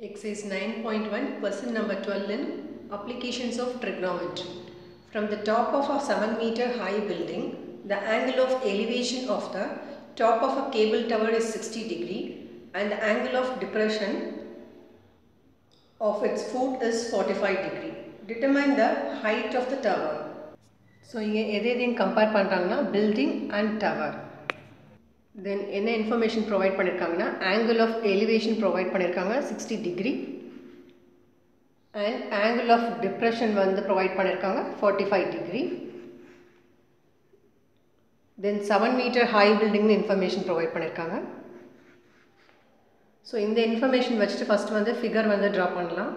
Exercise 9.1, question number 12 in Applications of Trigonometry. From the top of a 7 meter high building, the angle of elevation of the top of a cable tower is 60 degree and the angle of depression of its foot is 45 degree. Determine the height of the tower. So இங்கே எது எதையும் compare பண்ணுறாங்கன்னா building and tower then என்ன information provide பண்ணியிருக்காங்கன்னா angle of elevation provide பண்ணியிருக்காங்க sixty degree and angle of depression வந்து provide பண்ணியிருக்காங்க forty five degree then seven metre high பில்டிங்னு இன்ஃபர்மேஷன் ப்ரொவைட் பண்ணியிருக்காங்க ஸோ இந்த இன்ஃபர்மேஷன் வச்சுட்டு ஃபஸ்ட் வந்து ஃபிகர் வந்து ட்ரா பண்ணலாம்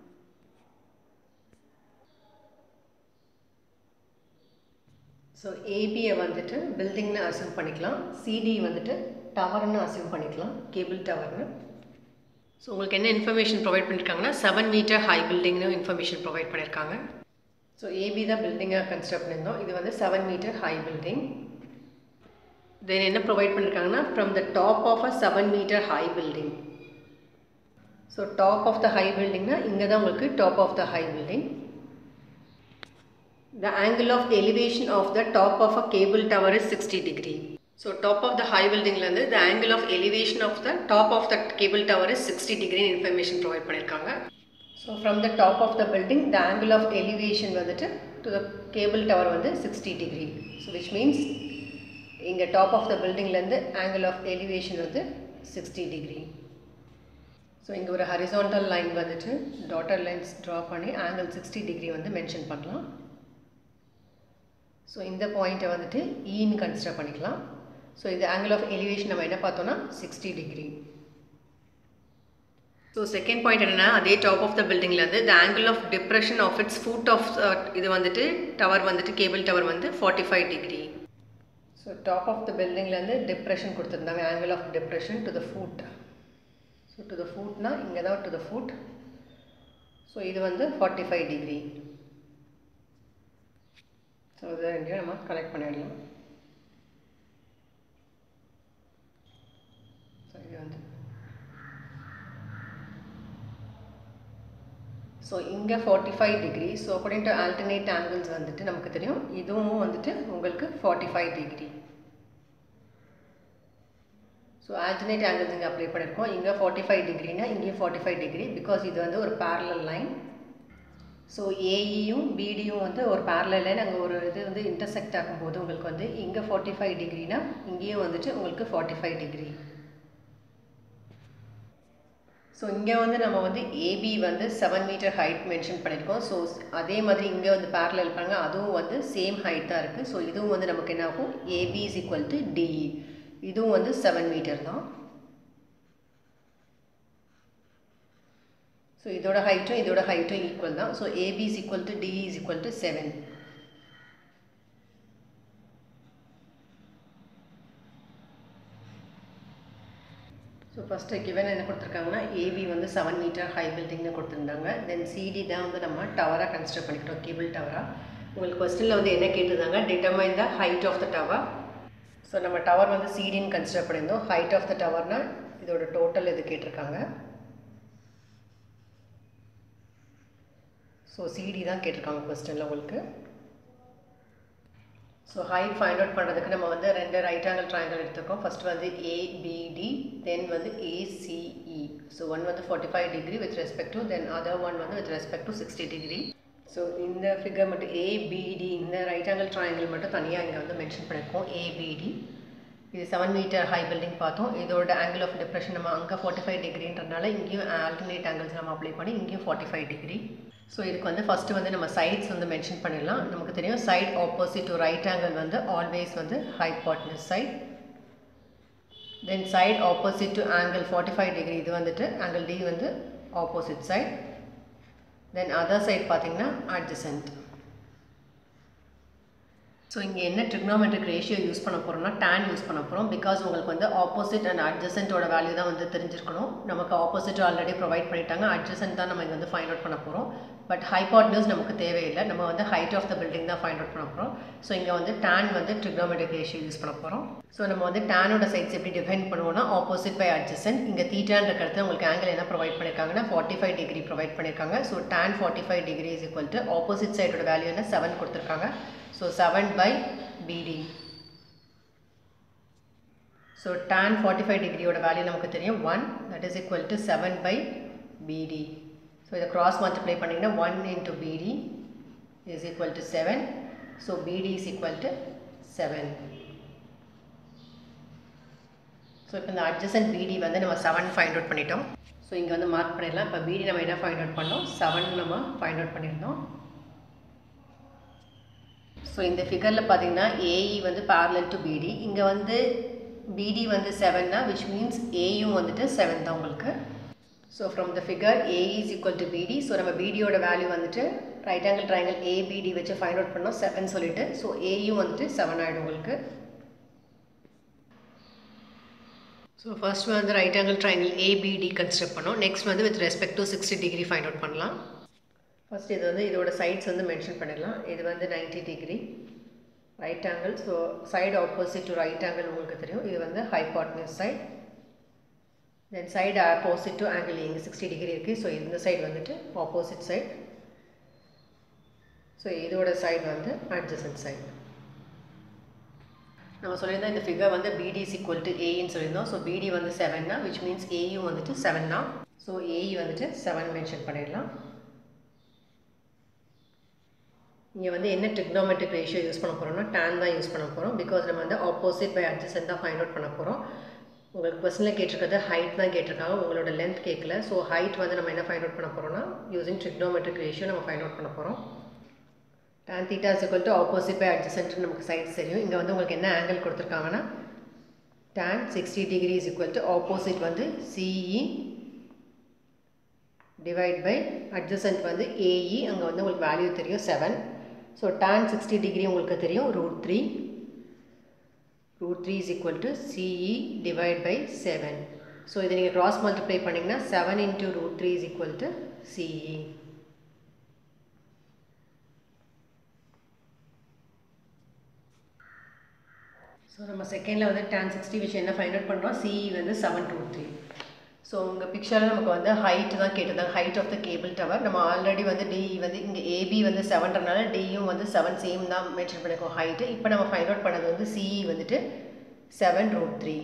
ஸோ ஏபியை வந்துட்டு பில்டிங்னு அசியூம் பண்ணிக்கலாம் சிடி வந்துட்டு டவர்னு அசியூம் பண்ணிக்கலாம் கேபிள் டவர்னு ஸோ உங்களுக்கு என்ன இன்ஃபர்மேஷன் ப்ரொவைட் பண்ணியிருக்காங்கன்னா செவன் மீட்டர் ஹை பில்டிங்னு இன்ஃபர்மேஷன் ப்ரொவைட் பண்ணியிருக்காங்க ஸோ ஏபி தான் பில்டிங்காக கன்ஸ்ட்ரக்ட் பண்ணியிருந்தோம் இது வந்து seven metre high building then என்ன ப்ரொவைட் பண்ணியிருக்காங்கன்னா from the top of a seven metre high building so top of the high பில்டிங்னா இங்கே தான் உங்களுக்கு top of the high building The angle of elevation of the top of a cable tower is 60 degree. So top of the high building லந்து the angle of elevation of the top of the cable tower is 60 degree information provide பண்ணிருக்காங்க. So from the top of the building the angle of elevation வந்துட்டு to the cable tower வந்து 60 degree. So which means இங்க top of the building லந்து angle of elevation வந்து 60 degree. So இங்கே ஒரு horizontal line வந்துட்டு dotted lines draw பண்ணி angle sixty degree வந்து mention பண்ணலாம் ஸோ இந்த பாயிண்ட்டை வந்துட்டு ஈன்னு கன்சிடர் பண்ணிக்கலாம் ஸோ இது ஆங்கிள் ஆஃப் எலிவேஷன் நம்ம என்ன பார்த்தோம்னா sixty degree so second point என்னென்னா அதே டாப் ஆஃப் த பில்டிங்லேருந்து the angle of depression of its foot of இது வந்துட்டு டவர் வந்துட்டு கேபிள் டவர் வந்து forty five degree so top of the பில்டிங்லேருந்து டிப்ரெஷன் கொடுத்துருந்தாங்க angle of depression to the foot so to the ஃபுட்னா இங்கே தான் டு த ஃபுட் ஸோ இது வந்து ஃபார்ட்டி ஃபைவ் டிகிரி ஸோ இதை ரெண்டையும் நம்ம கனெக்ட் பண்ணிடலாம் ஸோ இது வந்து ஸோ இங்கே forty five degree so according to alternate angles வந்துட்டு நமக்கு தெரியும் இதுவும் வந்துட்டு உங்களுக்கு forty five degree so alternate angles இங்கே அப்ளை பண்ணியிருக்கோம் இங்கே ஃபார்ட்டி ஃபைவ் டிகிரினா இங்கேயும் ஃபார்ட்டி ஃபைவ் டிகிரி பிகாஸ் இது வந்து ஒரு பேரலல் லைன் ஸோ ஏஇயும் பிடியும் வந்து ஒரு பேரலில் நாங்கள் ஒரு இது வந்து இன்டர்செக்ட் ஆகும்போது உங்களுக்கு வந்து இங்கே ஃபார்ட்டி ஃபைவ் டிகிரினா இங்கேயும் வந்துட்டு உங்களுக்கு ஃபார்ட்டி ஃபைவ் டிகிரி ஸோ இங்கே வந்து நம்ம வந்து ஏபி வந்து செவன் மீட்டர் ஹைட் மென்ஷன் பண்ணியிருக்கோம் ஸோ அதே மாதிரி இங்கே வந்து பேரலில் பாருங்க அதுவும் வந்து சேம் ஹைட் தான் இருக்குது ஸோ இதுவும் வந்து நமக்கு என்ன ஆகும் AB is equal to DE இதுவும் வந்து செவன் மீட்டர் தான் ஸோ இதோட ஹைட்டும் இதோட ஹைட்டும் ஈக்குவல் தான் so AB is equal to D is equal to seven so first given என்ன கொடுத்துருக்காங்கன்னா ஏபி வந்து செவன் மீட்டர் ஹை பில்டிங்னு கொடுத்துருந்தாங்க தென் சிடி தான் வந்து நம்ம டவராக கன்ஸ்ட்ரக்ட் பண்ணிக்கிறோம் கேபிள் டவராக உங்களுக்கு கொஸ்டினில் வந்து என்ன கேட்டிருந்தாங்க determine the height of the tower so நம்ம டவர் வந்து சிடின்னு கன்சிடர் பண்ணியிருந்தோம் ஹைட் ஆஃப் த டவர்னால் இதோட டோட்டல் இது கேட்டிருக்காங்க ஸோ சிடி தான் கேட்டிருக்காங்க கொஸ்டினில் உங்களுக்கு ஸோ ஹைட் ஃபைண்ட் அவுட் பண்ணுறதுக்கு நம்ம வந்து ரெண்டு ரைட் ஆங்கிள் ட்ரையாங்கிள் எடுத்துருக்கோம் ஃபஸ்ட் வந்து ஏபிடி தென் வந்து ஏசிஇ ஸோ ஒன் வந்து forty five degree with respect to then other one வந்து with respect to sixty degree so இந்த ஃபிகர் மட்டும் ஏபிடி இந்த ரைட் ஆங்கிள் ட்ரையாங்கிள் மட்டும் தனியாக இங்கே வந்து மென்ஷன் பண்ணியிருக்கோம் ஏபிடி இது செவன் மீட்டர் ஹை பில்டிங் பார்த்தோம் இதோட ஆங்கிள் ஆஃப் டிப்ரெஷன் நம்ம அங்கே ஃபார்ட்டி ஃபைவ் டிகிரின்றனால இங்கேயும் ஆல்டர்னேட் ஆங்கிள்ஸ் நம்ம அப்ளை பண்ணி இங்கேயும் ஃபார்ட்டி ஃபைவ் டிகிரி ஸோ இதுக்கு வந்து ஃபஸ்ட்டு வந்து நம்ம சைட்ஸ் வந்து மென்ஷன் பண்ணிடலாம் நமக்கு தெரியும் side opposite to right angle வந்து ஆல்வேஸ் வந்து hypotenuse side then side opposite to angle forty five degree இது வந்துட்டு ஆங்கிள் டி வந்து opposite side then other side பார்த்தீங்கன்னா அட்ஜசன்ட் ஸோ இங்கே என்ன ட்ரிக்னாமெட்ரிக் ரேஷியோ யூஸ் பண்ண போகிறோம்னா டேன் யூஸ் பண்ண போகிறோம் பிகாஸ் உங்களுக்கு வந்து ஆப்போசிட் அண்ட் அட்ஜசன்ட்டோட வேல்யூ தான் வந்து தெரிஞ்சிருக்கணும் நமக்கு ஆப்போசிட் ஆல்ரெடி ப்ரொவைட் பண்ணிட்டாங்க அட்ஜசன்ட் தான் நம்ம இங்கே வந்து ஃபைண்ட் அவுட் பண்ண போகிறோம் பட் ஹைபாட்னஸ் நமக்கு தேவையில்லை நம்ம வந்து ஹைட் ஆஃப் த பில்டிங் தான் ஃபைண்ட் அவுட் பண்ண போகிறோம் ஸோ இங்கே வந்து டேன் வந்து ட்ரிக்னோமெட்ரிக் ரேஷியோ யூஸ் பண்ண போகிறோம் ஸோ நம்ம வந்து டேனோட சைட்ஸ் எப்படி டிஃபைன் பண்ணுவோம்னா ஆப்போசிட் பை அட்ஜசன் இங்கே தீட்டான்ற கருத்து உங்களுக்கு ஆங்கிள் என்ன ப்ரொவைட் பண்ணியிருக்காங்கன்னா ஃபார்ட்டி ஃபைவ் டிகிரி ப்ரொவைட் பண்ணியிருக்காங்க so tan forty five degree is equal to opposite சைடோட வேல்யூ என்ன செவன் கொடுத்துருக்காங்க so seven by BD so tan 45 டிகிரியோட வேல்யூ நமக்கு தெரியும் one that is equal to seven by BD so இதை cross multiply பண்ணிங்கன்னா one into BD is equal to seven so BD is equal to seven so இப்போ இந்த adjacent BD வந்து நம்ம seven find out பண்ணிட்டோம் so இங்கே வந்து mark பண்ணிடலாம் இப்போ பிடி நம்ம என்ன ஃபைண்ட் அவுட் பண்ணோம் செவன் நம்ம ஃபைண்ட் அவுட் பண்ணியிருந்தோம் ஸோ இந்த ஃபிகரில் பார்த்தீங்கன்னா ஏஇ வந்து பேரலல் டு பிடி இங்கே வந்து பிடி வந்து செவன்னா விச் மீன்ஸ் ஏயும் வந்துட்டு செவன் தான் உங்களுக்கு so from the figure A is equal to BD so நம்ம பிடியோட வேல்யூ வந்துட்டு ரைட் ஆங்கிள் ட்ரையாங்கிள் ஏபிடி வச்சு ஃபைண்ட் அவுட் பண்ணோம் செவன் சொல்லிட்டு ஸோ ஏயும் வந்துட்டு செவன் ஆகிடும் உங்களுக்கு ஸோ ஃபர்ஸ்ட் வந்து right angle triangle ABD construct பண்ணோம் நெக்ஸ்ட் வந்து with respect to sixty degree find out பண்ணலாம் ஃபர்ஸ்ட் இது வந்து இதோட சைட்ஸ் வந்து மென்ஷன் பண்ணிடலாம் இது வந்து ninety degree right angle so side opposite to right angle உங்களுக்கு தெரியும் இது வந்து hypotenuse side then side opposite to angle இங்கே சிக்ஸ்டி டிகிரி இருக்குது ஸோ இந்த சைடு வந்துட்டு ஆப்போசிட் சைட் ஸோ இதோட சைடு வந்து அட்ஜசன்ட் சைடு நம்ம சொல்லியிருந்தோம் இந்த ஃபிகர் வந்து பிடி இஸ் ஈக்குவல் டு ஏன்னு சொல்லியிருந்தோம் ஸோ பிடி வந்து செவன்னா விச் மீன்ஸ் ஏயும் வந்துட்டு செவன் தான் ஸோ ஏஇ வந்துட்டு செவன் மென்ஷன் பண்ணிடலாம் இங்கே வந்து என்ன ட்ரிக்னோமெட்ரிக் ரேஷியோ யூஸ் பண்ண போகிறோம்னா டேன் தான் யூஸ் பண்ண போகிறோம் பிகாஸ் நம்ம வந்து ஆப்போசிட் பை அட்ஜசன் தான் ஃபைண்ட் அவுட் பண்ண போகிறோம் உங்களுக்கு கொஸ்டினில் கேட்டிருக்கிறது ஹைட் தான் கேட்டிருக்காங்க உங்களோட லென்த் கேட்கல ஸோ ஹைட் வந்து நம்ம என்ன ஃபைண்ட் அவுட் பண்ண போகிறோம்னா யூஸிங் ட்ரிக்னோமெட்ரிக் ரேஷியோ நம்ம ஃபைண்ட் அவுட் பண்ண போகிறோம் tan theta is equal to opposite by adjacent நமக்கு சைட்ஸ் தெரியும் இங்கே வந்து உங்களுக்கு என்ன ஆங்கிள் கொடுத்துருக்காங்கன்னா tan sixty degree is equal to opposite வந்து சிஇ டிவைட் பை அட்ஜசன்ட் வந்து ஏஇ அங்கே வந்து உங்களுக்கு வேல்யூ தெரியும் seven so tan sixty degree உங்களுக்கு தெரியும் root three root three is equal to CE divide by seven so இதை நீங்கள் க்ராஸ் மல்டிப்ளை பண்ணிங்கன்னா seven into root three is equal to CE so நம்ம செகண்டில் வந்து டேன் சிக்ஸ்டி வச்சு என்ன ஃபைண்ட் அவுட் பண்ணுறோம் சிஇ வந்து செவன் ரூட் த்ரீ ஸோ உங்கள் பிக்சரில் நமக்கு வந்து ஹைட் தான் கேட்டிருந்தாங்க height of the cable tower நம்ம ஆல்ரெடி வந்து டிஇ வந்து இங்கே ஏபி வந்து செவன்றனால டியும் வந்து செவன் சேம் தான் மென்ஷன் பண்ணியிருக்கோம் ஹைட்டு இப்போ நம்ம ஃபைண்ட் அவுட் பண்ணது வந்து சிஇ வந்துட்டு seven root three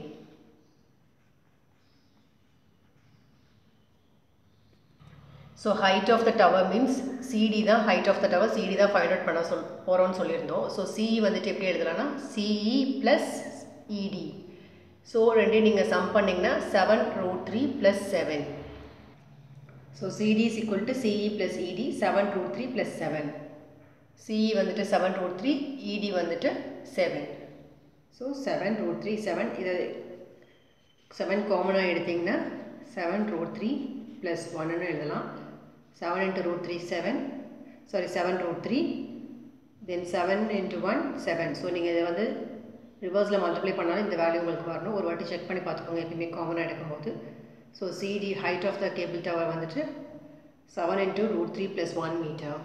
so height of the tower means CD தான் height of the tower CD தான் ஃபைண்ட் அவுட் பண்ண சொல் போகிறோம்னு சொல்லியிருந்தோம் ஸோ சிஇ வந்துட்டு எப்படி எழுதலாம்னா சிஇ ப்ளஸ் இடி ஸோ ரெண்டையும் நீங்கள் சம் பண்ணிங்கன்னா seven root three plus seven so CD is equal to CE plus ED seven root three plus seven CE வந்துட்டு செவன் ரூட் த்ரீ இடி வந்துட்டு seven so seven root three seven இதை seven காமனாக எடுத்திங்கன்னா seven root three plus ஒன்னு எழுதலாம் seven into root three seven sorry seven root three then seven into one seven so நீங்கள் இதை வந்து ரிவர்ஸில் மல்டிப்ளை பண்ணாலும் இந்த வேல்யூ உங்களுக்கு வரணும் ஒரு வாட்டி செக் பண்ணி பார்த்துக்கோங்க எப்பயுமே காமனாக எடுக்கும்போது so CD height of the cable tower வந்துட்டு seven into root three plus one metre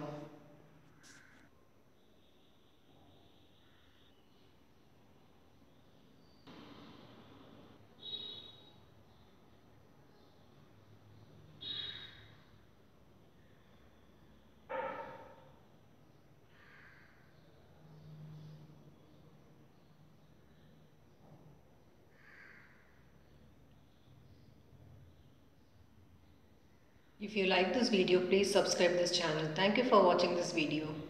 If you like this video, please subscribe this channel. Thank you for watching this video.